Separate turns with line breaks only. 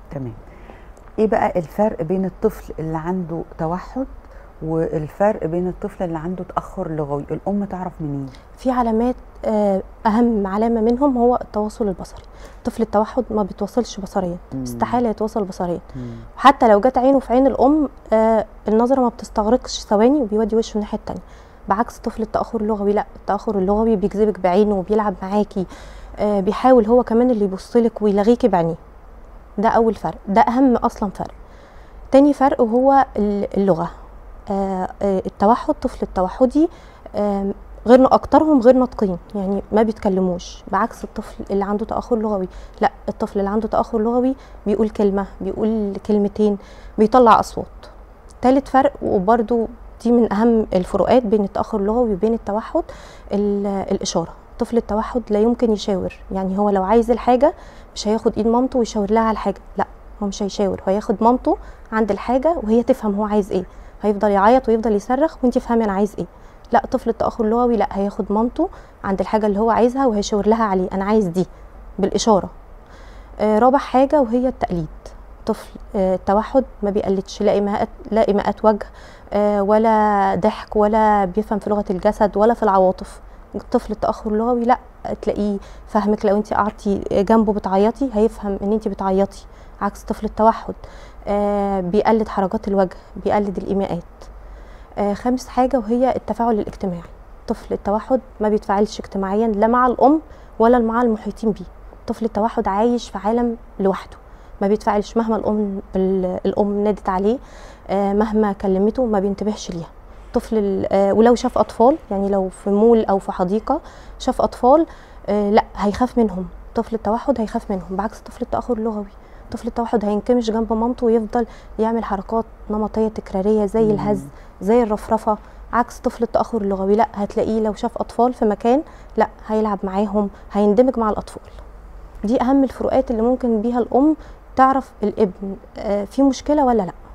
تمام ايه بقى الفرق بين الطفل اللي عنده توحد والفرق بين الطفل اللي عنده تاخر لغوي الام تعرف منين
في علامات آه، اهم علامه منهم هو التواصل البصري طفل التوحد ما بيتواصلش بصريا
مم.
استحاله يتواصل بصريا وحتى لو جت عينه في عين الام آه، النظره ما بتستغرقش ثواني وبيودي وشه الناحيه التانية بعكس طفل التاخر اللغوي لا التاخر اللغوي بيجذبك بعينه وبيلعب معاكي آه، بيحاول هو كمان اللي يبصلك ويلغيكي بعينيه ده اول فرق ده اهم اصلا فرق تاني فرق وهو ال- اللغه آه، آه، التوحد طفل التوحدي آم، غير اكترهم غير ناطقين يعني ما بيتكلموش بعكس الطفل اللي عنده تاخر لغوي لا الطفل اللي عنده تاخر لغوي بيقول كلمه بيقول كلمتين بيطلع اصوات تالت فرق وبرده دي من اهم الفروقات بين التاخر اللغوي وبين التوحد ال- الاشاره طفل التوحد لا يمكن يشاور يعني هو لو عايز الحاجه مش هياخد ايد مامته ويشاور لها على الحاجه لا هو مش هيشاور هو هياخد مامته عند الحاجه وهي تفهم هو عايز ايه هيفضل يعيط ويفضل يصرخ وانت فهمي انا عايز ايه لا طفل التاخر اللغوي لا هياخد مامته عند الحاجه اللي هو عايزها وهيشاور لها عليه انا عايز دي بالاشاره آه رابع حاجه وهي التقليد طفل آه التوحد ما بيقلدش لا ايماءات لا ايماءات وجه آه ولا ضحك ولا بيفهم في لغه الجسد ولا في العواطف طفل التاخر اللغوي لا تلاقيه فاهمك لو انت قعدتي جنبه بتعيطي هيفهم ان انت بتعيطي عكس طفل التوحد آه بيقلد حركات الوجه بيقلد الايماءات آه خامس حاجه وهي التفاعل الاجتماعي طفل التوحد ما بيتفاعلش اجتماعيا لا مع الام ولا مع المحيطين بيه طفل التوحد عايش في عالم لوحده ما بيتفاعلش مهما الام ال- الام نادت عليه آه مهما كلمته ما بينتبهش ليها طفل ال- آه ولو شاف اطفال يعني لو في مول او في حديقه شاف اطفال آه لا هيخاف منهم طفل التوحد هيخاف منهم بعكس طفل التاخر اللغوي طفل التوحد هينكمش جنب مامته ويفضل يعمل حركات نمطيه تكراريه زي
مم.
الهز زي الرفرفه عكس طفل التاخر اللغوي لا هتلاقيه لو شاف اطفال في مكان لا هيلعب معاهم هيندمج مع الاطفال دي اهم الفروقات اللي ممكن بيها الام تعرف الابن آه، في مشكله ولا لا